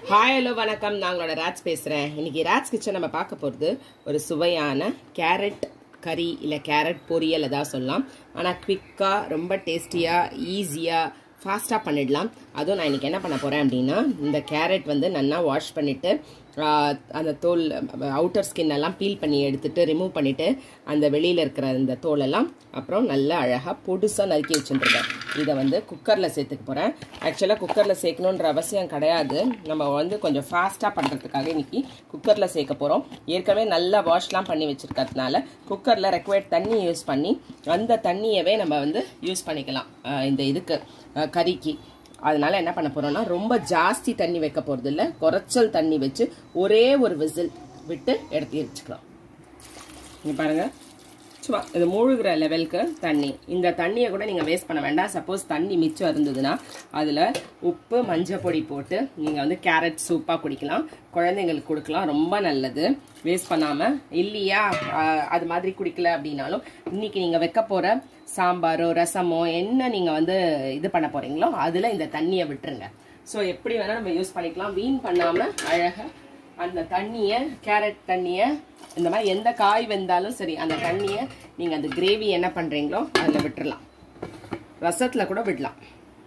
hi hello வணக்கம் நான் உங்களோட ராஜ் பேசுகிறேன் இன்னைக்கு ராஜ் கிச்சன் நம்ம பார்க்க போகிறது ஒரு சுவையான கேரட் கறி இல்லை கேரட் பொரியல் ஏதாவது சொல்லலாம் ஆனால் குவிக்காக ரொம்ப டேஸ்டியாக ஈஸியாக ஃபாஸ்ட்டாக பண்ணிடலாம் அதுவும் நான் இன்றைக்கி என்ன பண்ண போகிறேன் அப்படின்னா இந்த கேரட் வந்து நல்லா வாஷ் பண்ணிவிட்டு அந்த தோல் அவுட்டர் ஸ்கின் எல்லாம் பீல் பண்ணி எடுத்துட்டு ரிமூவ் பண்ணிவிட்டு அந்த வெளியில் இருக்கிற இந்த தோலெல்லாம் அப்புறம் நல்லா அழகாக பொடுசாக நறுக்கி வச்சுட்டுருக்கேன் இதை வந்து குக்கரில் சேர்த்துக்க போகிறேன் ஆக்சுவலாக குக்கரில் சேர்க்கணுன்ற அவசியம் கிடையாது நம்ம வந்து கொஞ்சம் ஃபாஸ்ட்டாக பண்ணுறதுக்காக இன்றைக்கி குக்கரில் சேர்க்க போகிறோம் ஏற்கனவே நல்லா வாஷ்லாம் பண்ணி வச்சுருக்கிறதுனால குக்கரில் ரெக்வயர்ட் தண்ணி யூஸ் பண்ணி அந்த தண்ணியவே நம்ம வந்து யூஸ் பண்ணிக்கலாம் இந்த இதுக்கு கறிக்கு அதனால என்ன பண்ண போறோம்னா ரொம்ப ஜாஸ்தி தண்ணி வைக்க போறது இல்லை குறைச்சல் தண்ணி வச்சு ஒரே ஒரு விசில் விட்டு எடுத்து வச்சுக்கலாம் இங்க பாருங்க சும்மா இது மூழ்கிற லெவலுக்கு தண்ணி இந்த தண்ணியை கூட நீங்கள் வேஸ்ட் பண்ண வேண்டாம் சப்போஸ் தண்ணி மிச்சம் இருந்ததுன்னா அதில் உப்பு மஞ்சள் பொடி போட்டு நீங்கள் வந்து கேரட் சூப்பாக குடிக்கலாம் குழந்தைங்களுக்கு கொடுக்கலாம் ரொம்ப நல்லது வேஸ்ட் பண்ணாமல் இல்லையா அது மாதிரி குடிக்கல அப்படின்னாலும் இன்னைக்கு நீங்கள் வைக்க போகிற சாம்பாரோ ரசமோ என்ன நீங்கள் வந்து இது பண்ண போகிறீங்களோ அதில் இந்த தண்ணியை விட்டுருங்க ஸோ எப்படி வேணால் நம்ம யூஸ் பண்ணிக்கலாம் வீண் பண்ணாமல் அழகாக அந்த தண்ணியை கேரட் தண்ணியை இந்த மாதிரி எந்த காய் வெந்தாலும் சரி அந்த தண்ணியை நீங்கள் அந்த கிரேவி என்ன பண்ணுறீங்களோ அதில் விட்டுறலாம் ரசத்தில் கூட விடலாம்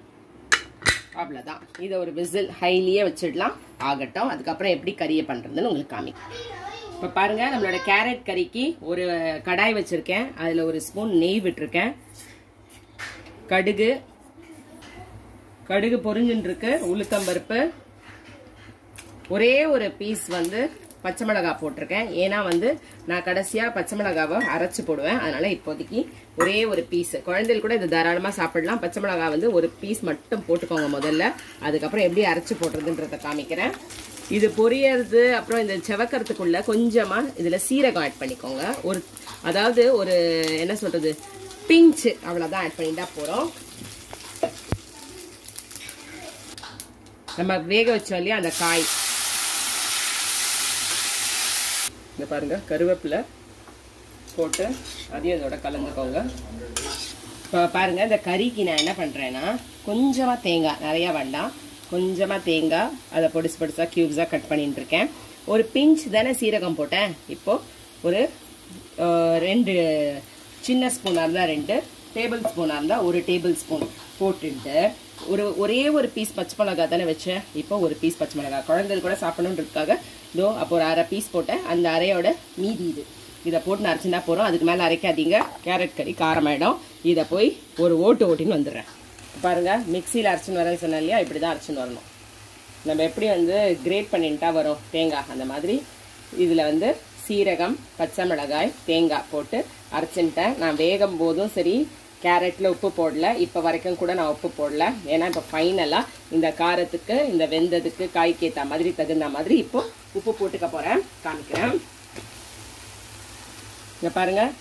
அவ்வளோதான் இதை ஒரு விசில் ஹைலியே வச்சிடலாம் ஆகட்டும் அதுக்கப்புறம் எப்படி கறியை பண்ணுறதுன்னு உங்களுக்கு காமி இப்போ பாருங்க நம்மளோட கேரட் கறிக்கு ஒரு கடாய் வச்சுருக்கேன் அதில் ஒரு ஸ்பூன் நெய் விட்டுருக்கேன் கடுகு கடுகு பொரிஞ்சுட்டு இருக்கு உளுத்தம்பருப்பு ஒரே ஒரு பீஸ் வந்து பச்சை மிளகா போட்டிருக்கேன் ஏன்னா வந்து நான் கடைசியாக பச்சை மிளகாவை அரைச்சி போடுவேன் அதனால இப்போதைக்கு ஒரே ஒரு பீஸ் குழந்தைகள் கூட இது தாராளமாக சாப்பிடலாம் பச்சை மிளகா வந்து ஒரு பீஸ் மட்டும் போட்டுக்கோங்க முதல்ல அதுக்கப்புறம் எப்படி அரைச்சி போடுறதுன்றத காமிக்கிறேன் இது பொரியறது அப்புறம் இந்த செவக்கிறதுக்குள்ள கொஞ்சமாக இதில் சீரகம் ஆட் பண்ணிக்கோங்க ஒரு அதாவது ஒரு என்ன சொல்கிறது பிஞ்சு அவ்வளோதான் ஆட் பண்ணிட்டா போகிறோம் நம்ம வேக வச்சோம் இல்லையா அந்த காய் இந்த பாருங்க கருவேப்பிலை போட்டு அதையும் இதோட கலந்துக்கோங்க இப்போ பாருங்க இந்த கறிக்கு நான் என்ன பண்ணுறேன்னா கொஞ்சமாக தேங்காய் நிறையா வேண்டாம் கொஞ்சமாக தேங்காய் அதை பொடிசு பொடிசாக க்யூப்ஸாக கட் பண்ணிட்டு இருக்கேன் ஒரு பிஞ்ச் தானே சீரகம் போட்டேன் இப்போது ஒரு ரெண்டு சின்ன ஸ்பூனாக இருந்தால் ரெண்டு டேபிள் ஸ்பூனாக இருந்தால் ஒரு டேபிள் ஸ்பூன் போட்டுட்டு ஒரு ஒரே ஒரு பீஸ் பச்சை மிளகா தானே வச்சேன் இப்போ ஒரு பீஸ் பச்சை மிளகா குழந்தைகள் கூட சாப்பிடணுன்றதுக்காக இதோ அப்போ ஒரு அரை பீஸ் போட்டேன் அந்த அரையோட மீதி இது இதை போட்டு நரைச்சுனா போகிறோம் அதுக்கு மேலே அரைக்காதீங்க கேரட் கறி காரமாயிடும் இதை போய் ஒரு ஓட்டு ஓட்டின்னு வந்துடுறேன் பாருங்கள் மிக்சியில் அரைச்சின்னு வரேன்னு சொன்னேன் இல்லையா இப்படி தான் அரைச்சின்னு வரணும் நம்ம எப்படி வந்து கிரேட் பண்ணிட்டா வரும் தேங்காய் அந்த மாதிரி இதில் வந்து சீரகம் பச்சை மிளகாய் தேங்காய் போட்டு அரைச்சின்ட்டேன் நான் வேகும் போதும் சரி கேரட்டில் உப்பு போடல இப்போ வரைக்கும் கூட நான் உப்பு போடல ஏன்னா இப்போ ஃபைனலாக இந்த காரத்துக்கு இந்த வெந்ததுக்கு காய்க்கு ஏற்ற மாதிரி தகுந்த மாதிரி இப்போ உப்பு போட்டுக்க போகிறேன் காமிக்கிறேன் இங்கே பாருங்கள்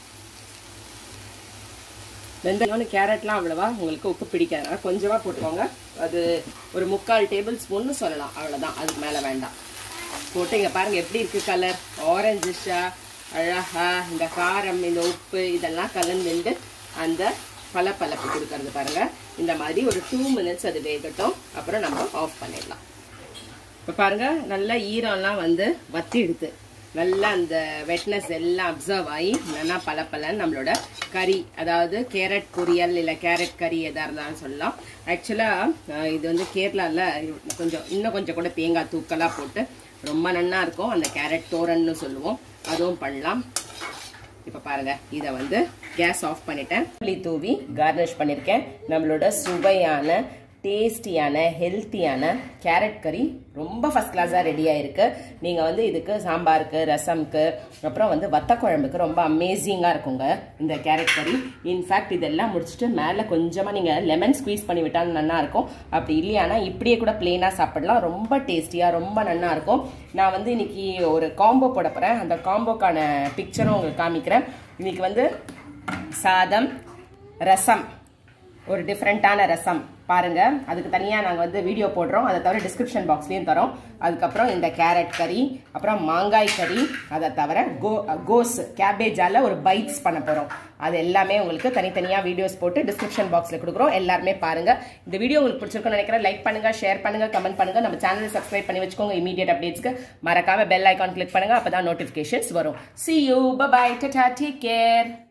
வெந்தயம் கேரட்லாம் அவ்வளோவா உங்களுக்கு உப்பு பிடிக்காது கொஞ்சமாக போட்டுக்கோங்க அது ஒரு முக்கால் டேபிள் ஸ்பூன்னு சொல்லலாம் அவ்வளோதான் அதுக்கு மேலே வேண்டாம் போட்டு இங்கே பாருங்கள் எப்படி இருக்குது கலர் ஆரஞ்சிஷாக அழகா இந்த காரம் இந்த உப்பு இதெல்லாம் கலந்துட்டு அந்த பளபளப்பு கொடுக்கறது பாருங்க இந்த மாதிரி ஒரு டூ மினிட்ஸ் அது வேகட்டும் அப்புறம் நம்ம ஆஃப் பண்ணிடலாம் இப்போ பாருங்க நல்லா ஈரம்லாம் வந்து வத்திடுது நல்லா அந்த வெட்னஸ் எல்லாம் அப்சர்வ் ஆகி நல்லா பளபளன்னு நம்மளோட கறி அதாவது கேரட் பொரியல் இல்லை கேரட் கறி எதாக இருந்தாலும் சொல்லலாம் ஆக்சுவலாக இது வந்து கேரளாவில் கொஞ்சம் இன்னும் கொஞ்சம் கூட தேங்காய் தூக்கலாக போட்டு ரொம்ப நன்னா இருக்கும் அந்த கேரட் தோரன்னு சொல்லுவோம் அதுவும் பண்ணலாம் இப்போ பாருங்க இதை வந்து கேஸ் ஆஃப் பண்ணிட்டேன் புளி தூவி கார்னிஷ் பண்ணியிருக்கேன் நம்மளோட சுவையான டேஸ்டியான ஹெல்த்தியான கேரட் கறி ரொம்ப ஃபஸ்ட் கிளாஸாக ரெடியாக இருக்குது நீங்கள் வந்து இதுக்கு சாம்பாருக்கு ரசம்க்கு அப்புறம் வந்து வத்த குழம்புக்கு ரொம்ப அமேசிங்காக இருக்குங்க இந்த கேரட் கறி இன்ஃபேக்ட் இதெல்லாம் முடிச்சுட்டு மேலே கொஞ்சமாக நீங்கள் லெமன் ஸ்குவீஸ் பண்ணி விட்டால் நல்லா இருக்கும் அப்படி இல்லையானா இப்படியே கூட பிளெயினாக சாப்பிடலாம் ரொம்ப டேஸ்டியாக ரொம்ப நல்லா இருக்கும் நான் வந்து இன்னைக்கு ஒரு காம்போ போட போகிறேன் அந்த காம்போக்கான பிக்சரும் உங்களுக்கு காமிக்கிறேன் இன்னைக்கு வந்து சாதம் ரசம் ஒரு டிஃப்ரெண்ட்டான ரசம் பாருங்க அதுக்கு தனியாக நாங்கள் வந்து வீடியோ போடுறோம் அதை தவிர டிஸ்கிரிப்ஷன் பாக்ஸ்லேயும் தரோம் அதுக்கப்புறம் இந்த கேரட் கறி அப்புறம் மாங்காய் கறி அதை தவிர கோ கோஸ் கேபேஜால் ஒரு பைட்ஸ் பண்ண போகிறோம் அது எல்லாமே உங்களுக்கு தனித்தனியாக வீடியோஸ் போட்டு டிஸ்கிரிப்ஷன் பாக்ஸில் கொடுக்குறோம் எல்லாருமே பாருங்க இந்த வீடியோ உங்களுக்கு பிடிச்சிருக்கும்னு நினைக்கிறேன் லைக் பண்ணுங்க ஷேர் பண்ணுங்க கமெண்ட் பண்ணுங்க நம்ம சேனலை சப்ஸ்கிரைப் பண்ணி வச்சுக்கோங்க இமீடியட் அப்டேட்ஸ்க்கு மறக்காம பெல் ஐக்கான் கிளிக் பண்ணுங்க அப்பதான் நோட்டிஃபிகேஷன்ஸ் வரும் see you bye bye tata take care